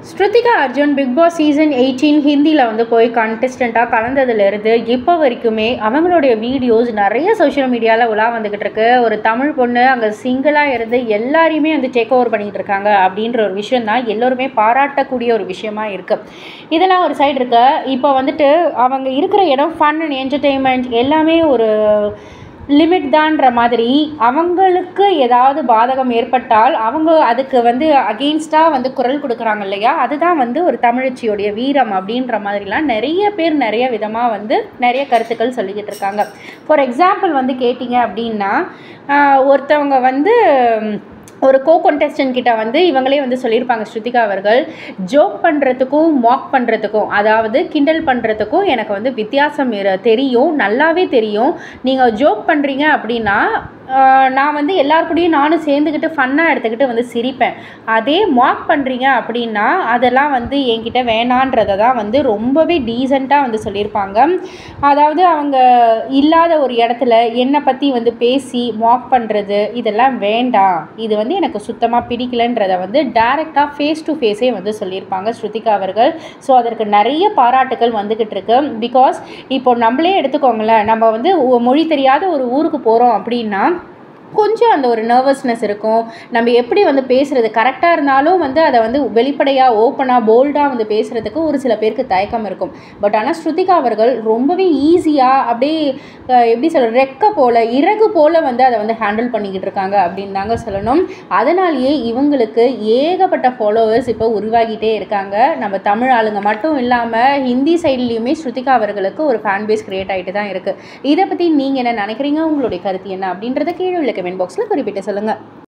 Shruthika Arjun big boss season eighteen ஹிந்தியில் வந்து போய் கண்டெஸ்டண்ட்டாக கலந்ததுலேருந்து இப்போ வரைக்குமே அவங்களுடைய வீடியோஸ் நிறைய சோஷியல் மீடியாவில் உலா வந்துக்கிட்டு இருக்கு ஒரு தமிழ் பொண்ணு அங்கே சிங்கிளாக இருந்து எல்லாரையுமே வந்து டேக் ஓவர் பண்ணிகிட்டு இருக்காங்க அப்படின்ற ஒரு விஷயம் தான் எல்லோருமே பாராட்டக்கூடிய ஒரு விஷயமா இருக்குது இதெல்லாம் ஒரு சைடு இருக்கு இப்போ வந்துட்டு அவங்க இருக்கிற இடம் ஃபன் அண்ட் என்டர்டெயின்மெண்ட் எல்லாமே ஒரு லிமிட் தான்ற மாதிரி அவங்களுக்கு ஏதாவது பாதகம் ஏற்பட்டால் அவங்க அதுக்கு வந்து அகெயின்ஸ்டாக வந்து குரல் கொடுக்குறாங்க இல்லையா அதுதான் வந்து ஒரு தமிழச்சியோடைய வீரம் அப்படின்ற மாதிரிலாம் நிறைய பேர் நிறைய விதமாக வந்து நிறைய கருத்துக்கள் சொல்லிக்கிட்டு இருக்காங்க ஃபார் எக்ஸாம்பிள் வந்து கேட்டிங்க அப்படின்னா ஆஹ் ஒருத்தவங்க வந்து ஒரு கோ contestant கிட்ட வந்து இவங்களே வந்து சொல்லியிருப்பாங்க ஸ்ருதிகா அவர்கள் ஜோக் பண்ணுறதுக்கும் மாக் பண்ணுறதுக்கும் அதாவது கிண்டல் பண்ணுறதுக்கும் எனக்கு வந்து வித்தியாசம் இரு- தெரியும் நல்லாவே தெரியும் நீங்கள் ஜோக் பண்ணுறீங்க அப்படின்னா ஆஹ் நான் வந்து எல்லார் கூடயும் நானும் சேர்ந்துக்கிட்டு ஃபன்னாக எடுத்துக்கிட்டு வந்து சிரிப்பேன் அதே மாக் பண்ணுறீங்க அப்படின்னா அதெல்லாம் வந்து என்கிட்ட வேணான்றதை தான் வந்து ரொம்பவே டீசெண்டாக வந்து சொல்லியிருப்பாங்க அதாவது அவங்க இல்லாத ஒரு இடத்துல என்னை பற்றி வந்து பேசி மாக் பண்ணுறது இதெல்லாம் வேண்டாம் இது வந்து எனக்கு சுத்தமாக பிடிக்கலன்றதை வந்து டைரெக்டாக ஃபேஸ் டு ஃபேஸே வந்து சொல்லியிருப்பாங்க ஸ்ருதிகா அவர்கள் ஸோ அதற்கு நிறைய பாராட்டுகள் வந்துக்கிட்டு இருக்கு பிகாஸ் இப்போ நம்மளே எடுத்துக்கோங்களேன் நம்ம வந்து ஒ- மொழி தெரியாத ஒரு ஊருக்கு போகிறோம் அப்படின்னா கொஞ்சம் அந்த ஒரு நர்வஸ்னஸ் இருக்கும் நம்ம எப்படி வந்து பேசுகிறது கரெக்டாக இருந்தாலும் வந்து அதை வந்து வெளிப்படையாக ஓப்பனாக போல்டாக வந்து பேசுகிறதுக்கு ஒரு சில பேருக்கு தயக்கம் இருக்கும் பட் ஆனால் ஸ்ருதிகா அவர்கள் ரொம்பவே ஈஸியாக அப்படியே அஹ், எப்படி சொல்ற ரெக்க போல் இறகு போல் வந்து அதை வந்து ஹேண்டில் பண்ணிக்கிட்டு இருக்காங்க அப்படின்னு தாங்க சொல்லணும் அதனாலேயே இவங்களுக்கு ஏகப்பட்ட ஃபாலோவர்ஸ் இப்போ உருவாகிட்டே இருக்காங்க நம்ம தமிழ் ஆளுங்க மட்டும் இல்லாமல் ஹிந்தி சைட்லேயுமே ஸ்ருதிகா அவர்களுக்கு ஒரு ஃபேன் பேஸ் கிரியேட் ஆகிட்டு தான் இருக்குது இதை பற்றி நீங்கள் என்ன நினைக்கிறீங்க உங்களுடைய கருத்து என்ன அப்படின்றத கீழே உள்ள கமெண்ட் பாக்ஸில் குறிப்பிட்டு சொல்லுங்கள்